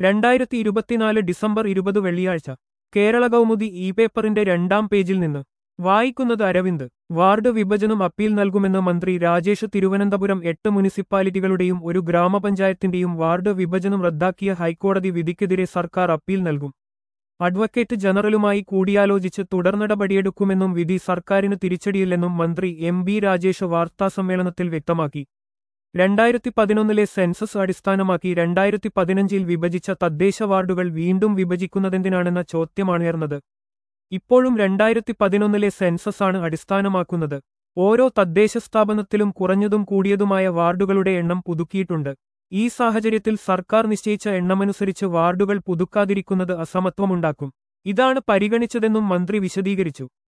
രണ്ടായിരത്തി ഇരുപത്തിനാല് ഡിസംബർ ഇരുപത് വെള്ളിയാഴ്ച കേരള കൗമുദി ഇ പേപ്പറിന്റെ രണ്ടാം പേജിൽ നിന്ന് വായിക്കുന്നത് അരവിന്ദ് വാർഡ് വിഭജനം അപ്പീൽ നൽകുമെന്ന് മന്ത്രി രാജേഷ് തിരുവനന്തപുരം എട്ട് മുനിസിപ്പാലിറ്റികളുടെയും ഒരു ഗ്രാമപഞ്ചായത്തിന്റെയും വാർഡ് വിഭജനം റദ്ദാക്കിയ ഹൈക്കോടതി വിധിക്കെതിരെ സർക്കാർ അപ്പീൽ നൽകും അഡ്വക്കേറ്റ് ജനറലുമായി കൂടിയാലോചിച്ച് തുടർനടപടിയെടുക്കുമെന്നും വിധി സർക്കാരിന് തിരിച്ചടിയില്ലെന്നും മന്ത്രി എം ബി രാജേഷ് വാർത്താസമ്മേളനത്തിൽ വ്യക്തമാക്കി രണ്ടായിരത്തി പതിനൊന്നിലെ സെൻസസ് അടിസ്ഥാനമാക്കി രണ്ടായിരത്തി പതിനഞ്ചിൽ വിഭജിച്ച തദ്ദേശ വാർഡുകൾ വീണ്ടും വിഭജിക്കുന്നതെന്തിനാണെന്ന ചോദ്യമാണുയർന്നത് ഇപ്പോഴും രണ്ടായിരത്തി പതിനൊന്നിലെ സെൻസസാണ് അടിസ്ഥാനമാക്കുന്നത് ഓരോ തദ്ദേശ സ്ഥാപനത്തിലും കുറഞ്ഞതും കൂടിയതുമായ വാർഡുകളുടെ എണ്ണം പുതുക്കിയിട്ടുണ്ട് ഈ സാഹചര്യത്തിൽ സർക്കാർ നിശ്ചയിച്ച എണ്ണമനുസരിച്ച് വാർഡുകൾ പുതുക്കാതിരിക്കുന്നത് അസമത്വമുണ്ടാക്കും ഇതാണ് പരിഗണിച്ചതെന്നും മന്ത്രി വിശദീകരിച്ചു